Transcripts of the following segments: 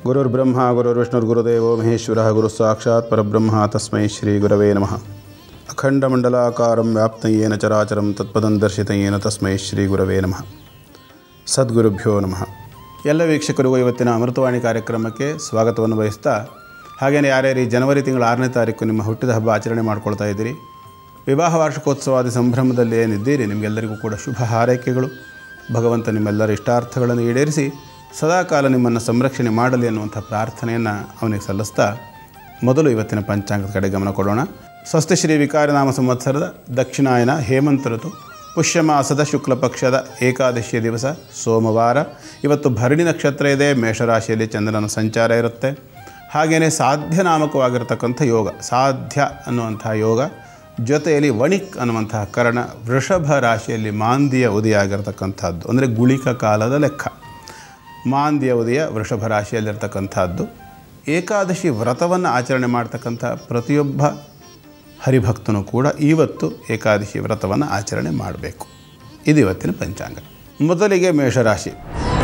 ಗುರುರ್ಬ್ರಹ್ಮ ಗುರುರ್ವಿಷ್ಣುರ್ಗುರುದೇವೋ ಮಹೇಶ್ವರ ಗುರು ಸಾಕ್ಷಾತ್ ಪರಬ್ರಹ್ಮ ತಸ್ಮೈ ಶ್ರೀ ಗುರವೇ ನಮಃ ಅಖಂಡಮಂಡಲಾಕಾರಂ ವ್ಯಾಪ್ತಯೇನ ಚರಾಚರಂ ತತ್ಪದಂ ದರ್ಶಿತಯೇನ ತಸ್ಮೈ ಶ್ರೀ ಗುರವೇ ನಮಃ ಸದ್ಗುರುಭ್ಯೋ ನಮಃ ಎಲ್ಲ ವೀಕ್ಷಕರಿಗೂ ಇವತ್ತಿನ ಅಮೃತವಾಣಿ ಕಾರ್ಯಕ್ರಮಕ್ಕೆ ಸ್ವಾಗತವನ್ನು ಬಯಸ್ತಾ ಹಾಗೆಯೇ ಯಾರ್ಯಾರು ಈ ಜನವರಿ ತಿಂಗಳ ಆರನೇ ತಾರೀಕು ನಿಮ್ಮ ಹುಟ್ಟಿದ ಹಬ್ಬ ಆಚರಣೆ ಮಾಡ್ಕೊಳ್ತಾ ಇದ್ದೀರಿ ವಿವಾಹ ವಾರ್ಷಿಕೋತ್ಸವಾದಿ ಸಂಭ್ರಮದಲ್ಲಿ ಏನಿದ್ದೀರಿ ನಿಮಗೆಲ್ಲರಿಗೂ ಕೂಡ ಶುಭ ಹಾರೈಕೆಗಳು ಭಗವಂತ ನಿಮ್ಮೆಲ್ಲರ ಇಷ್ಟಾರ್ಥಗಳನ್ನು ಈಡೇರಿಸಿ ಸದಾಕಾಲ ನಿಮ್ಮನ್ನು ಸಂರಕ್ಷಣೆ ಮಾಡಲಿ ಅನ್ನುವಂಥ ಪ್ರಾರ್ಥನೆಯನ್ನು ಅವನಿಗೆ ಸಲ್ಲಿಸ್ತಾ ಮೊದಲು ಇವತ್ತಿನ ಪಂಚಾಂಗದ ಕಡೆ ಗಮನ ಕೊಡೋಣ ಸ್ವಸ್ತಿ ಶ್ರೀ ವಿಕಾರನಾಮ ಸಂವತ್ಸರದ ದಕ್ಷಿಣಾಯನ ಹೇಮಂತ ಋತು ಪುಷ್ಯಮಾಸದ ಶುಕ್ಲ ಪಕ್ಷದ ಏಕಾದಶಿಯ ದಿವಸ ಸೋಮವಾರ ಇವತ್ತು ಭರಣಿ ನಕ್ಷತ್ರ ಇದೆ ಮೇಷರಾಶಿಯಲ್ಲಿ ಚಂದ್ರನ ಸಂಚಾರ ಇರುತ್ತೆ ಹಾಗೆಯೇ ಸಾಧ್ಯ ನಾಮಕವಾಗಿರತಕ್ಕಂಥ ಯೋಗ ಸಾಧ್ಯ ಅನ್ನುವಂಥ ಯೋಗ ಜೊತೆಯಲ್ಲಿ ವಣಿಕ್ ಅನ್ನುವಂತಹ ಕರ್ಣ ವೃಷಭ ರಾಶಿಯಲ್ಲಿ ಮಾಂದಿಯ ಉದಯ ಆಗಿರತಕ್ಕಂಥದ್ದು ಅಂದರೆ ಗುಳಿಕ ಕಾಲದ ಲೆಕ್ಕ ಮಾಂದಿಯ ಉದಯ ವೃಷಭ ರಾಶಿಯಲ್ಲಿರ್ತಕ್ಕಂಥದ್ದು ಏಕಾದಶಿ ವ್ರತವನ್ನು ಆಚರಣೆ ಮಾಡ್ತಕ್ಕಂಥ ಪ್ರತಿಯೊಬ್ಬ ಹರಿಭಕ್ತನು ಕೂಡ ಇವತ್ತು ಏಕಾದಶಿ ವ್ರತವನ್ನು ಆಚರಣೆ ಮಾಡಬೇಕು ಇದು ಇವತ್ತಿನ ಪಂಚಾಂಗ ಮೊದಲಿಗೆ ಮೇಷರಾಶಿ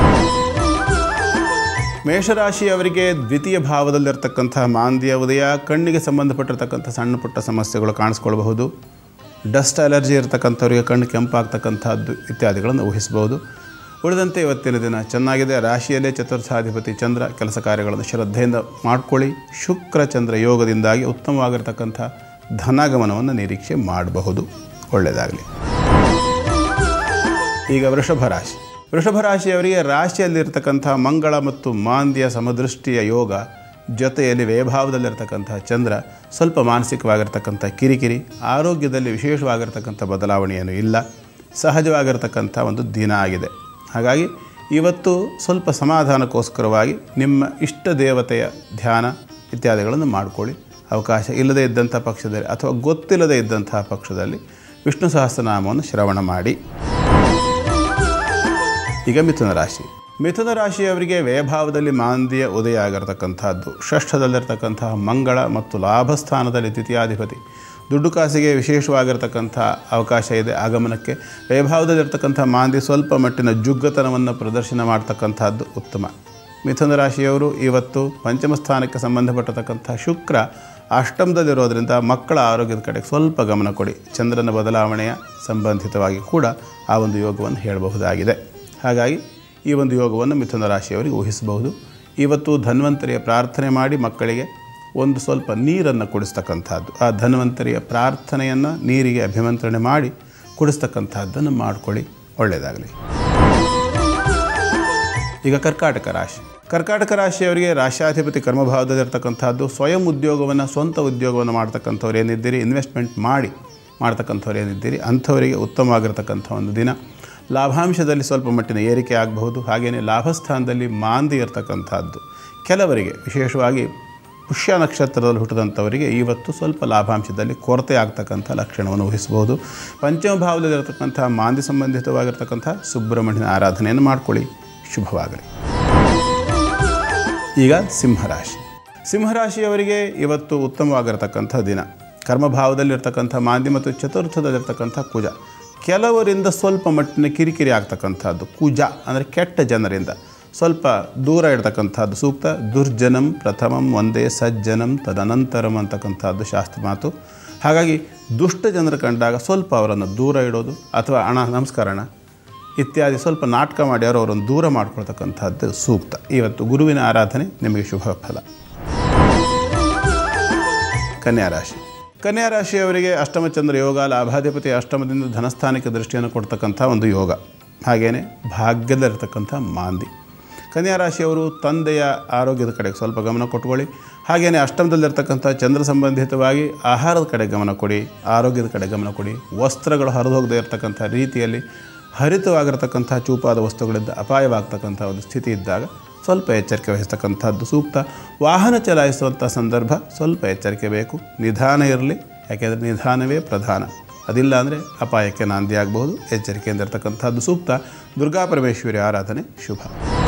ಮೇಷರಾಶಿಯವರಿಗೆ ದ್ವಿತೀಯ ಭಾವದಲ್ಲಿರ್ತಕ್ಕಂಥ ಮಾಂದ್ಯ ಉದಯ ಕಣ್ಣಿಗೆ ಸಂಬಂಧಪಟ್ಟಿರ್ತಕ್ಕಂಥ ಸಣ್ಣ ಪುಟ್ಟ ಸಮಸ್ಯೆಗಳು ಕಾಣಿಸ್ಕೊಳ್ಬಹುದು ಡಸ್ಟ್ ಅಲರ್ಜಿ ಇರತಕ್ಕಂಥವ್ರಿಗೆ ಕಣ್ಣು ಕೆಂಪಾಗ್ತಕ್ಕಂಥದ್ದು ಇತ್ಯಾದಿಗಳನ್ನು ಊಹಿಸಬಹುದು ಉಳಿದಂತೆ ಇವತ್ತಿನ ದಿನ ಚೆನ್ನಾಗಿದೆ ರಾಶಿಯಲ್ಲೇ ಚತುರ್ಥಾಧಿಪತಿ ಚಂದ್ರ ಕೆಲಸ ಕಾರ್ಯಗಳನ್ನು ಶ್ರದ್ಧೆಯಿಂದ ಮಾಡಿಕೊಳ್ಳಿ ಶುಕ್ರ ಚಂದ್ರ ಯೋಗದಿಂದಾಗಿ ಉತ್ತಮವಾಗಿರ್ತಕ್ಕಂಥ ಧನಾಗಮನವನ್ನು ನಿರೀಕ್ಷೆ ಮಾಡಬಹುದು ಒಳ್ಳೆಯದಾಗಲಿ ಈಗ ವೃಷಭ ರಾಶಿ ವೃಷಭ ರಾಶಿಯವರಿಗೆ ರಾಶಿಯಲ್ಲಿರ್ತಕ್ಕಂಥ ಮಂಗಳ ಮತ್ತು ಮಾಂದ್ಯ ಸಮದೃಷ್ಟಿಯ ಯೋಗ ಜೊತೆಯಲ್ಲಿ ವ್ಯಯಭಾವದಲ್ಲಿರ್ತಕ್ಕಂಥ ಚಂದ್ರ ಸ್ವಲ್ಪ ಮಾನಸಿಕವಾಗಿರ್ತಕ್ಕಂಥ ಕಿರಿಕಿರಿ ಆರೋಗ್ಯದಲ್ಲಿ ವಿಶೇಷವಾಗಿರ್ತಕ್ಕಂಥ ಬದಲಾವಣೆಯೇನು ಇಲ್ಲ ಸಹಜವಾಗಿರ್ತಕ್ಕಂಥ ಒಂದು ದಿನ ಆಗಿದೆ ಹಾಗಾಗಿ ಇವತ್ತು ಸ್ವಲ್ಪ ಸಮಾಧಾನಕ್ಕೋಸ್ಕರವಾಗಿ ನಿಮ್ಮ ಇಷ್ಟ ದೇವತೆಯ ಧ್ಯಾನ ಇತ್ಯಾದಿಗಳನ್ನು ಮಾಡಿಕೊಳ್ಳಿ ಅವಕಾಶ ಇಲ್ಲದೇ ಇದ್ದಂಥ ಪಕ್ಷದಲ್ಲಿ ಅಥವಾ ಗೊತ್ತಿಲ್ಲದೇ ಇದ್ದಂತಹ ಪಕ್ಷದಲ್ಲಿ ವಿಷ್ಣು ಸಹಸ್ರನಾಮವನ್ನು ಶ್ರವಣ ಮಾಡಿ ಈಗ ಮಿಥುನ ರಾಶಿ ಮಿಥುನ ರಾಶಿಯವರಿಗೆ ವ್ಯಯಭಾವದಲ್ಲಿ ಮಾಂದ್ಯ ಉದಯ ಆಗಿರತಕ್ಕಂಥದ್ದು ಷಷ್ಠದಲ್ಲಿರ್ತಕ್ಕಂತಹ ಮಂಗಳ ಮತ್ತು ಲಾಭಸ್ಥಾನದಲ್ಲಿ ದ್ವಿತೀಯಾಧಿಪತಿ ದುಡ್ಡು ಕಾಸಿಗೆ ವಿಶೇಷವಾಗಿರ್ತಕ್ಕಂಥ ಅವಕಾಶ ಇದೆ ಆಗಮನಕ್ಕೆ ವ್ಯಯಭಾವದಲ್ಲಿರ್ತಕ್ಕಂಥ ಮಾಂದಿ ಸ್ವಲ್ಪ ಮಟ್ಟಿನ ಜುಗ್ಗತನವನ್ನು ಪ್ರದರ್ಶನ ಮಾಡ್ತಕ್ಕಂಥದ್ದು ಉತ್ತಮ ಮಿಥುನ ರಾಶಿಯವರು ಇವತ್ತು ಪಂಚಮ ಸ್ಥಾನಕ್ಕೆ ಸಂಬಂಧಪಟ್ಟಿರ್ತಕ್ಕಂಥ ಶುಕ್ರ ಅಷ್ಟಮದಲ್ಲಿರೋದರಿಂದ ಮಕ್ಕಳ ಆರೋಗ್ಯದ ಕಡೆಗೆ ಸ್ವಲ್ಪ ಗಮನ ಕೊಡಿ ಚಂದ್ರನ ಬದಲಾವಣೆಯ ಸಂಬಂಧಿತವಾಗಿ ಕೂಡ ಆ ಒಂದು ಯೋಗವನ್ನು ಹೇಳಬಹುದಾಗಿದೆ ಹಾಗಾಗಿ ಈ ಒಂದು ಯೋಗವನ್ನು ಮಿಥುನ ರಾಶಿಯವರಿಗೆ ಊಹಿಸಬಹುದು ಇವತ್ತು ಧನ್ವಂತರಿಯ ಪ್ರಾರ್ಥನೆ ಮಾಡಿ ಮಕ್ಕಳಿಗೆ ಒಂದು ಸ್ವಲ್ಪ ನೀರನ್ನು ಕುಡಿಸ್ತಕ್ಕಂಥದ್ದು ಆ ಧನ್ವಂತರಿಯ ಪ್ರಾರ್ಥನೆಯನ್ನು ನೀರಿಗೆ ಅಭಿಮಂತ್ರಣೆ ಮಾಡಿ ಕುಡಿಸ್ತಕ್ಕಂಥದ್ದನ್ನು ಮಾಡಿಕೊಳ್ಳಿ ಒಳ್ಳೆಯದಾಗಲಿ ಈಗ ಕರ್ಕಾಟಕ ರಾಶಿ ಕರ್ಕಾಟಕ ರಾಶಿಯವರಿಗೆ ರಾಶ್ಯಾಧಿಪತಿ ಕರ್ಮಭಾವದಲ್ಲಿರ್ತಕ್ಕಂಥದ್ದು ಸ್ವಯಂ ಉದ್ಯೋಗವನ್ನು ಸ್ವಂತ ಉದ್ಯೋಗವನ್ನು ಮಾಡ್ತಕ್ಕಂಥವ್ರು ಏನಿದ್ದೀರಿ ಇನ್ವೆಸ್ಟ್ಮೆಂಟ್ ಮಾಡಿ ಮಾಡ್ತಕ್ಕಂಥವ್ರು ಏನಿದ್ದೀರಿ ಅಂಥವರಿಗೆ ಉತ್ತಮವಾಗಿರ್ತಕ್ಕಂಥ ಒಂದು ದಿನ ಲಾಭಾಂಶದಲ್ಲಿ ಸ್ವಲ್ಪ ಮಟ್ಟಿನ ಏರಿಕೆ ಆಗಬಹುದು ಹಾಗೆಯೇ ಲಾಭಸ್ಥಾನದಲ್ಲಿ ಮಾಂದಿ ಇರತಕ್ಕಂಥದ್ದು ಕೆಲವರಿಗೆ ವಿಶೇಷವಾಗಿ ಪುಷ್ಯ ನಕ್ಷತ್ರದಲ್ಲಿ ಹುಟ್ಟಿದಂಥವರಿಗೆ ಇವತ್ತು ಸ್ವಲ್ಪ ಲಾಭಾಂಶದಲ್ಲಿ ಕೊರತೆ ಆಗ್ತಕ್ಕಂಥ ಲಕ್ಷಣವನ್ನು ಊಹಿಸಬಹುದು ಪಂಚಮ ಭಾವದಲ್ಲಿರತಕ್ಕಂಥ ಮಾಂದಿ ಸಂಬಂಧಿತವಾಗಿರ್ತಕ್ಕಂಥ ಸುಬ್ರಹ್ಮಣ್ಯನ ಆರಾಧನೆಯನ್ನು ಮಾಡಿಕೊಳ್ಳಿ ಶುಭವಾಗಲಿ ಈಗ ಸಿಂಹರಾಶಿ ಸಿಂಹರಾಶಿಯವರಿಗೆ ಇವತ್ತು ಉತ್ತಮವಾಗಿರತಕ್ಕಂಥ ದಿನ ಕರ್ಮಭಾವದಲ್ಲಿರ್ತಕ್ಕಂಥ ಮಾಂದಿ ಮತ್ತು ಚತುರ್ಥದಲ್ಲಿರ್ತಕ್ಕಂಥ ಕುಜ ಕೆಲವರಿಂದ ಸ್ವಲ್ಪ ಮಟ್ಟಿನ ಕಿರಿಕಿರಿ ಆಗ್ತಕ್ಕಂಥದ್ದು ಕುಜ ಅಂದರೆ ಕೆಟ್ಟ ಜನರಿಂದ ಸ್ವಲ್ಪ ದೂರ ಇಡ್ತಕ್ಕಂಥದ್ದು ಸೂಕ್ತ ದುರ್ಜನಂ ಪ್ರಥಮಂ ಒಂದೇ ಸಜ್ಜನಂ ತದನಂತರಂ ಅಂತಕ್ಕಂಥದ್ದು ಶಾಸ್ತ್ರ ಮಾತು ಹಾಗಾಗಿ ದುಷ್ಟ ಜನರು ಕಂಡಾಗ ಸ್ವಲ್ಪ ಅವರನ್ನು ದೂರ ಇಡೋದು ಅಥವಾ ಅಣ್ಣ ನಮಸ್ಕಾರ ಅಣ್ಣ ಇತ್ಯಾದಿ ಸ್ವಲ್ಪ ನಾಟಕ ಮಾಡಿ ಅವರು ಅವರನ್ನು ದೂರ ಮಾಡ್ಕೊಳ್ತಕ್ಕಂಥದ್ದು ಸೂಕ್ತ ಇವತ್ತು ಗುರುವಿನ ಆರಾಧನೆ ನಿಮಗೆ ಶುಭ ಫಲ ಕನ್ಯಾ ರಾಶಿ ಕನ್ಯಾ ರಾಶಿಯವರಿಗೆ ಅಷ್ಟಮಚಂದ್ರ ಯೋಗ ಲಾಭಾಧಿಪತಿ ಅಷ್ಟಮದಿಂದ ಧನಸ್ಥಾನಕ್ಕೆ ದೃಷ್ಟಿಯನ್ನು ಕೊಡ್ತಕ್ಕಂಥ ಒಂದು ಯೋಗ ಹಾಗೆಯೇ ಭಾಗ್ಯದಲ್ಲಿರ್ತಕ್ಕಂಥ ಮಾಂದಿ ಕನ್ಯಾ ರಾಶಿಯವರು ತಂದೆಯ ಆರೋಗ್ಯದ ಕಡೆಗೆ ಸ್ವಲ್ಪ ಗಮನ ಕೊಟ್ಕೊಳ್ಳಿ ಹಾಗೆಯೇ ಅಷ್ಟಮದಲ್ಲಿರ್ತಕ್ಕಂಥ ಚಂದ್ರ ಸಂಬಂಧಿತವಾಗಿ ಆಹಾರದ ಕಡೆ ಗಮನ ಕೊಡಿ ಆರೋಗ್ಯದ ಕಡೆ ಗಮನ ಕೊಡಿ ವಸ್ತ್ರಗಳು ಹರಿದೋಗದೇ ಇರತಕ್ಕಂಥ ರೀತಿಯಲ್ಲಿ ಹರಿತವಾಗಿರ್ತಕ್ಕಂಥ ಚೂಪಾದ ವಸ್ತುಗಳಿಂದ ಅಪಾಯವಾಗ್ತಕ್ಕಂಥ ಒಂದು ಸ್ಥಿತಿ ಇದ್ದಾಗ ಸ್ವಲ್ಪ ಎಚ್ಚರಿಕೆ ವಹಿಸ್ತಕ್ಕಂಥದ್ದು ಸೂಕ್ತ ವಾಹನ ಚಲಾಯಿಸುವಂಥ ಸಂದರ್ಭ ಸ್ವಲ್ಪ ಎಚ್ಚರಿಕೆ ಬೇಕು ನಿಧಾನ ಇರಲಿ ಯಾಕೆಂದರೆ ನಿಧಾನವೇ ಪ್ರಧಾನ ಅದಿಲ್ಲ ಅಂದರೆ ಅಪಾಯಕ್ಕೆ ನಾಂದಿ ಆಗಬಹುದು ಎಚ್ಚರಿಕೆಯಿಂದ ಇರತಕ್ಕಂಥದ್ದು ಸೂಕ್ತ ದುರ್ಗಾ ಪರಮೇಶ್ವರಿ ಆರಾಧನೆ ಶುಭ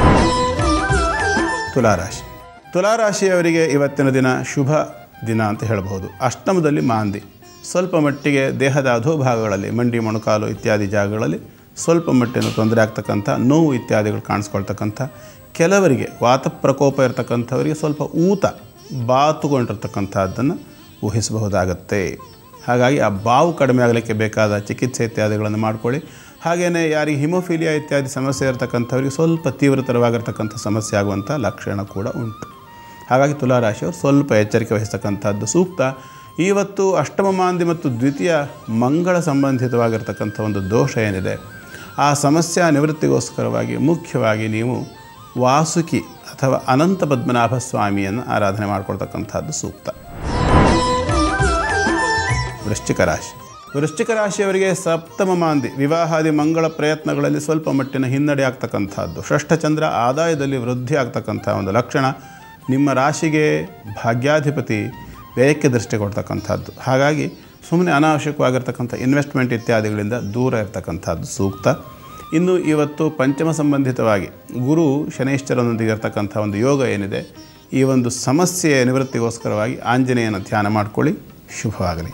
ತುಲಾರಾಶಿ ತುಲಾರಾಶಿಯವರಿಗೆ ಇವತ್ತಿನ ದಿನ ಶುಭ ದಿನ ಅಂತ ಹೇಳಬಹುದು ಅಷ್ಟಮದಲ್ಲಿ ಮಾಂದಿ ಸ್ವಲ್ಪ ಮಟ್ಟಿಗೆ ದೇಹದ ಅಧೋಭಾಗಗಳಲ್ಲಿ ಮಂಡಿ ಮೊಣಕಾಲು ಇತ್ಯಾದಿ ಜಾಗಗಳಲ್ಲಿ ಸ್ವಲ್ಪ ಮಟ್ಟಿನ ತೊಂದರೆ ಆಗ್ತಕ್ಕಂಥ ನೋವು ಇತ್ಯಾದಿಗಳು ಕಾಣಿಸ್ಕೊಳ್ತಕ್ಕಂಥ ಕೆಲವರಿಗೆ ವಾತ ಪ್ರಕೋಪ ಇರತಕ್ಕಂಥವರಿಗೆ ಸ್ವಲ್ಪ ಊತ ಬಾತುಕೊಂಡಿರ್ತಕ್ಕಂಥದ್ದನ್ನು ಊಹಿಸಬಹುದಾಗತ್ತೆ ಹಾಗಾಗಿ ಆ ಬಾವು ಕಡಿಮೆ ಆಗಲಿಕ್ಕೆ ಬೇಕಾದ ಚಿಕಿತ್ಸೆ ಇತ್ಯಾದಿಗಳನ್ನು ಮಾಡ್ಕೊಳ್ಳಿ ಹಾಗೆಯೇ ಯಾರಿಗೆ ಹಿಮೋಫಿಲಿಯಾ ಇತ್ಯಾದಿ ಸಮಸ್ಯೆ ಇರತಕ್ಕಂಥವ್ರಿಗೆ ಸ್ವಲ್ಪ ತೀವ್ರತರವಾಗಿರ್ತಕ್ಕಂಥ ಸಮಸ್ಯೆ ಆಗುವಂಥ ಲಕ್ಷಣ ಕೂಡ ಉಂಟು ಹಾಗಾಗಿ ತುಲಾರಾಶಿಯವರು ಸ್ವಲ್ಪ ಎಚ್ಚರಿಕೆ ವಹಿಸ್ತಕ್ಕಂಥದ್ದು ಸೂಕ್ತ ಇವತ್ತು ಅಷ್ಟಮ ಮಾಂದಿ ಮತ್ತು ದ್ವಿತೀಯ ಮಂಗಳ ಸಂಬಂಧಿತವಾಗಿರ್ತಕ್ಕಂಥ ಒಂದು ದೋಷ ಏನಿದೆ ಆ ಸಮಸ್ಯೆ ನಿವೃತ್ತಿಗೋಸ್ಕರವಾಗಿ ಮುಖ್ಯವಾಗಿ ನೀವು ವಾಸುಕಿ ಅಥವಾ ಅನಂತ ಪದ್ಮನಾಭ ಸ್ವಾಮಿಯನ್ನು ಆರಾಧನೆ ಮಾಡ್ಕೊಳ್ತಕ್ಕಂಥದ್ದು ಸೂಕ್ತ ವೃಶ್ಚಿಕ ರಾಶಿ ವೃಶ್ಚಿಕ ರಾಶಿಯವರಿಗೆ ಸಪ್ತಮ ಮಾಂದಿ ವಿವಾಹಾದಿ ಮಂಗಳ ಪ್ರಯತ್ನಗಳಲ್ಲಿ ಸ್ವಲ್ಪ ಮಟ್ಟಿನ ಹಿನ್ನಡೆ ಆಗ್ತಕ್ಕಂಥದ್ದು ಷಷ್ಠಚಂದ್ರ ಆದಾಯದಲ್ಲಿ ವೃದ್ಧಿ ಆಗ್ತಕ್ಕಂಥ ಒಂದು ಲಕ್ಷಣ ನಿಮ್ಮ ರಾಶಿಗೆ ಭಾಗ್ಯಾಧಿಪತಿ ವ್ಯಯಕ್ಕೆ ದೃಷ್ಟಿ ಕೊಡ್ತಕ್ಕಂಥದ್ದು ಹಾಗಾಗಿ ಸುಮ್ಮನೆ ಅನಾವಶ್ಯಕವಾಗಿರ್ತಕ್ಕಂಥ ಇನ್ವೆಸ್ಟ್ಮೆಂಟ್ ಇತ್ಯಾದಿಗಳಿಂದ ದೂರ ಇರತಕ್ಕಂಥದ್ದು ಸೂಕ್ತ ಇನ್ನು ಇವತ್ತು ಪಂಚಮ ಸಂಬಂಧಿತವಾಗಿ ಗುರು ಶನೈಶ್ಚರನೊಂದಿಗೆ ಇರತಕ್ಕಂಥ ಒಂದು ಯೋಗ ಏನಿದೆ ಈ ಒಂದು ಸಮಸ್ಯೆಯ ನಿವೃತ್ತಿಗೋಸ್ಕರವಾಗಿ ಆಂಜನೇಯನ ಧ್ಯಾನ ಮಾಡಿಕೊಳ್ಳಿ ಶುಭವಾಗಲಿ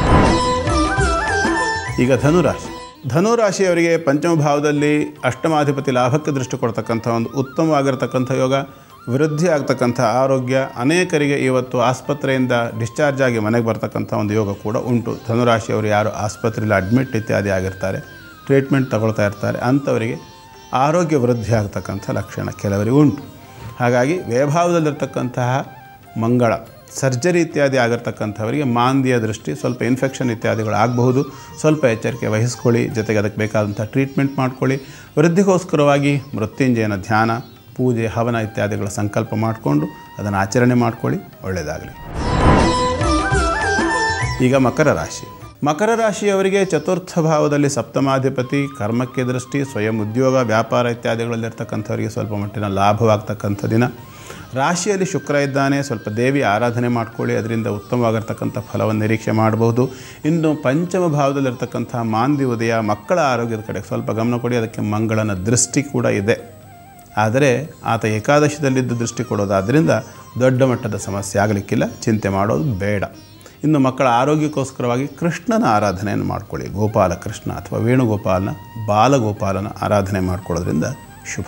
ಈಗ ಧನುರಾಶಿ ಧನುರಾಶಿಯವರಿಗೆ ಪಂಚಮ ಭಾವದಲ್ಲಿ ಅಷ್ಟಮಾಧಿಪತಿ ಲಾಭಕ್ಕೆ ದೃಷ್ಟಿ ಕೊಡ್ತಕ್ಕಂಥ ಒಂದು ಉತ್ತಮವಾಗಿರ್ತಕ್ಕಂಥ ಯೋಗ ವೃದ್ಧಿ ಆಗ್ತಕ್ಕಂಥ ಆರೋಗ್ಯ ಅನೇಕರಿಗೆ ಇವತ್ತು ಆಸ್ಪತ್ರೆಯಿಂದ ಡಿಸ್ಚಾರ್ಜ್ ಆಗಿ ಮನೆಗೆ ಬರ್ತಕ್ಕಂಥ ಒಂದು ಯೋಗ ಕೂಡ ಉಂಟು ಧನುರಾಶಿಯವರು ಯಾರು ಆಸ್ಪತ್ರೆಯಲ್ಲಿ ಅಡ್ಮಿಟ್ ಇತ್ಯಾದಿ ಆಗಿರ್ತಾರೆ ಟ್ರೀಟ್ಮೆಂಟ್ ತಗೊಳ್ತಾ ಇರ್ತಾರೆ ಅಂಥವರಿಗೆ ಆರೋಗ್ಯ ವೃದ್ಧಿ ಆಗ್ತಕ್ಕಂಥ ಲಕ್ಷಣ ಕೆಲವರಿಗೆ ಉಂಟು ಹಾಗಾಗಿ ವ್ಯಯಭಾವದಲ್ಲಿರ್ತಕ್ಕಂತಹ ಮಂಗಳ ಸರ್ಜರಿ ಇತ್ಯಾದಿ ಆಗಿರ್ತಕ್ಕಂಥವರಿಗೆ ಮಾಂದಿಯ ದೃಷ್ಟಿ ಸ್ವಲ್ಪ ಇನ್ಫೆಕ್ಷನ್ ಇತ್ಯಾದಿಗಳು ಆಗಬಹುದು ಸ್ವಲ್ಪ ಎಚ್ಚರಿಕೆ ವಹಿಸ್ಕೊಳ್ಳಿ ಜೊತೆಗೆ ಅದಕ್ಕೆ ಬೇಕಾದಂಥ ಟ್ರೀಟ್ಮೆಂಟ್ ಮಾಡ್ಕೊಳ್ಳಿ ವೃದ್ಧಿಗೋಸ್ಕರವಾಗಿ ಮೃತ್ಯುಂಜಯನ ಧ್ಯಾನ ಪೂಜೆ ಹವನ ಇತ್ಯಾದಿಗಳ ಸಂಕಲ್ಪ ಮಾಡಿಕೊಂಡು ಅದನ್ನು ಆಚರಣೆ ಮಾಡ್ಕೊಳ್ಳಿ ಒಳ್ಳೆಯದಾಗಲಿ ಈಗ ಮಕರ ರಾಶಿ ಮಕರ ರಾಶಿಯವರಿಗೆ ಚತುರ್ಥ ಭಾವದಲ್ಲಿ ಸಪ್ತಮಾಧಿಪತಿ ಕರ್ಮಕ್ಕೆ ದೃಷ್ಟಿ ಸ್ವಯಂ ಉದ್ಯೋಗ ವ್ಯಾಪಾರ ಇತ್ಯಾದಿಗಳಲ್ಲಿರ್ತಕ್ಕಂಥವರಿಗೆ ಸ್ವಲ್ಪ ಮಟ್ಟಿನ ಲಾಭವಾಗ್ತಕ್ಕಂಥ ದಿನ ರಾಶಿಯಲ್ಲಿ ಶುಕ್ರ ಇದ್ದಾನೆ ಸ್ವಲ್ಪ ದೇವಿ ಆರಾಧನೆ ಮಾಡ್ಕೊಳ್ಳಿ ಅದರಿಂದ ಉತ್ತಮವಾಗಿರ್ತಕ್ಕಂಥ ಫಲವನ್ನು ನಿರೀಕ್ಷೆ ಮಾಡಬಹುದು ಇನ್ನು ಪಂಚಮ ಭಾವದಲ್ಲಿರ್ತಕ್ಕಂಥ ಮಾಂದಿ ಉದಯ ಮಕ್ಕಳ ಆರೋಗ್ಯದ ಕಡೆ ಸ್ವಲ್ಪ ಗಮನ ಕೊಡಿ ಅದಕ್ಕೆ ಮಂಗಳನ ದೃಷ್ಟಿ ಕೂಡ ಇದೆ ಆದರೆ ಆತ ಏಕಾದಶದಲ್ಲಿದ್ದು ದೃಷ್ಟಿ ಕೊಡೋದಾದ್ದರಿಂದ ದೊಡ್ಡ ಮಟ್ಟದ ಸಮಸ್ಯೆ ಆಗಲಿಕ್ಕಿಲ್ಲ ಚಿಂತೆ ಮಾಡೋದು ಬೇಡ ಇನ್ನು ಮಕ್ಕಳ ಆರೋಗ್ಯಕ್ಕೋಸ್ಕರವಾಗಿ ಕೃಷ್ಣನ ಆರಾಧನೆಯನ್ನು ಮಾಡ್ಕೊಳ್ಳಿ ಗೋಪಾಲ ಕೃಷ್ಣ ಅಥವಾ ವೇಣುಗೋಪಾಲನ ಬಾಲಗೋಪಾಲನ ಆರಾಧನೆ ಮಾಡ್ಕೊಳ್ಳೋದ್ರಿಂದ ಶುಭ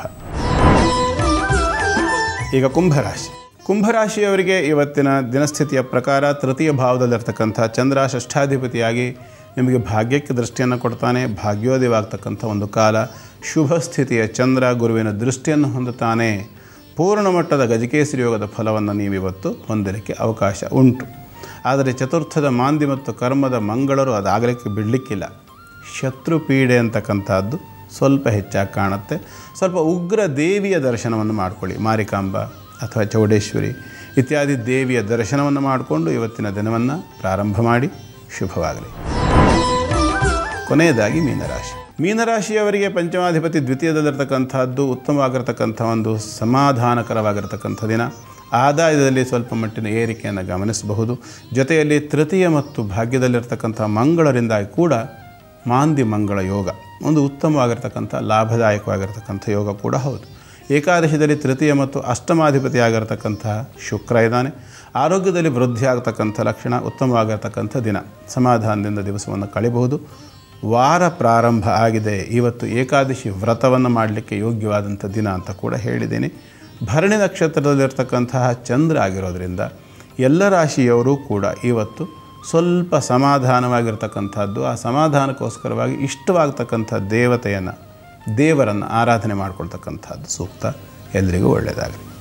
ಈಗ ಕುಂಭರಾಶಿ ಕುಂಭರಾಶಿಯವರಿಗೆ ಇವತ್ತಿನ ದಿನಸ್ಥಿತಿಯ ಪ್ರಕಾರ ತೃತೀಯ ಭಾವದಲ್ಲಿರ್ತಕ್ಕಂಥ ಚಂದ್ರ ಷಷ್ಠಾಧಿಪತಿಯಾಗಿ ನಿಮಗೆ ಭಾಗ್ಯಕ್ಕೆ ದೃಷ್ಟಿಯನ್ನು ಕೊಡ್ತಾನೆ ಭಾಗ್ಯೋದಯವಾಗ್ತಕ್ಕಂಥ ಒಂದು ಕಾಲ ಶುಭ ಸ್ಥಿತಿಯ ಚಂದ್ರ ಗುರುವಿನ ದೃಷ್ಟಿಯನ್ನು ಹೊಂದುತ್ತಾನೆ ಪೂರ್ಣ ಮಟ್ಟದ ಗಜಕೇಸರಿ ಯೋಗದ ಫಲವನ್ನು ನೀವಿವತ್ತು ಹೊಂದಲಿಕ್ಕೆ ಅವಕಾಶ ಉಂಟು ಆದರೆ ಚತುರ್ಥದ ಮಾಂದಿ ಮತ್ತು ಕರ್ಮದ ಮಂಗಳರು ಅದಾಗಲಿಕ್ಕೆ ಬಿಡಲಿಕ್ಕಿಲ್ಲ ಶತ್ರು ಪೀಡೆ ಅಂತಕ್ಕಂಥದ್ದು ಸ್ವಲ್ಪ ಹೆಚ್ಚಾಗಿ ಕಾಣುತ್ತೆ ಸ್ವಲ್ಪ ಉಗ್ರ ದೇವಿಯ ದರ್ಶನವನ್ನು ಮಾಡಿಕೊಳ್ಳಿ ಮಾರಿಕಾಂಬ ಅಥವಾ ಚೌಡೇಶ್ವರಿ ಇತ್ಯಾದಿ ದೇವಿಯ ದರ್ಶನವನ್ನು ಮಾಡಿಕೊಂಡು ಇವತ್ತಿನ ದಿನವನ್ನು ಪ್ರಾರಂಭ ಮಾಡಿ ಶುಭವಾಗಲಿ ಕೊನೆಯದಾಗಿ ಮೀನರಾಶಿ ಮೀನರಾಶಿಯವರಿಗೆ ಪಂಚಮಾಧಿಪತಿ ದ್ವಿತೀಯದಲ್ಲಿರ್ತಕ್ಕಂಥದ್ದು ಉತ್ತಮವಾಗಿರ್ತಕ್ಕಂಥ ಒಂದು ಸಮಾಧಾನಕರವಾಗಿರ್ತಕ್ಕಂಥ ದಿನ ಆದಾಯದಲ್ಲಿ ಸ್ವಲ್ಪ ಮಟ್ಟಿನ ಏರಿಕೆಯನ್ನು ಗಮನಿಸಬಹುದು ಜೊತೆಯಲ್ಲಿ ತೃತೀಯ ಮತ್ತು ಭಾಗ್ಯದಲ್ಲಿರ್ತಕ್ಕಂಥ ಮಂಗಳರಿಂದಾಗಿ ಕೂಡ ಮಾಂದಿ ಮಂಗಳ ಯೋಗ ಒಂದು ಉತ್ತಮವಾಗಿರ್ತಕ್ಕಂಥ ಲಾಭದಾಯಕವಾಗಿರ್ತಕ್ಕಂಥ ಯೋಗ ಕೂಡ ಹೌದು ಏಕಾದಶದಲ್ಲಿ ತೃತೀಯ ಮತ್ತು ಅಷ್ಟಮಾಧಿಪತಿ ಆಗಿರತಕ್ಕಂತಹ ಶುಕ್ರ ಇದ್ದಾನೆ ಆರೋಗ್ಯದಲ್ಲಿ ವೃದ್ಧಿ ಆಗತಕ್ಕಂಥ ಲಕ್ಷಣ ಉತ್ತಮವಾಗಿರ್ತಕ್ಕಂಥ ದಿನ ಸಮಾಧಾನದಿಂದ ದಿವಸವನ್ನು ಕಳಿಬಹುದು ವಾರ ಪ್ರಾರಂಭ ಆಗಿದೆ ಇವತ್ತು ಏಕಾದಶಿ ವ್ರತವನ್ನು ಮಾಡಲಿಕ್ಕೆ ಯೋಗ್ಯವಾದಂಥ ದಿನ ಅಂತ ಕೂಡ ಹೇಳಿದ್ದೀನಿ ಭರಣಿ ನಕ್ಷತ್ರದಲ್ಲಿರ್ತಕ್ಕಂತಹ ಚಂದ್ರ ಆಗಿರೋದ್ರಿಂದ ಎಲ್ಲ ರಾಶಿಯವರು ಕೂಡ ಇವತ್ತು ಸ್ವಲ್ಪ ಸಮಾಧಾನವಾಗಿರ್ತಕ್ಕಂಥದ್ದು ಆ ಸಮಾಧಾನಕ್ಕೋಸ್ಕರವಾಗಿ ಇಷ್ಟವಾಗ್ತಕ್ಕಂಥ ದೇವತೆಯನ್ನು ದೇವರನ್ನು ಆರಾಧನೆ ಮಾಡ್ಕೊಳ್ತಕ್ಕಂಥದ್ದು ಸೂಕ್ತ ಎಲ್ರಿಗೂ ಒಳ್ಳೆಯದಾಗಲಿ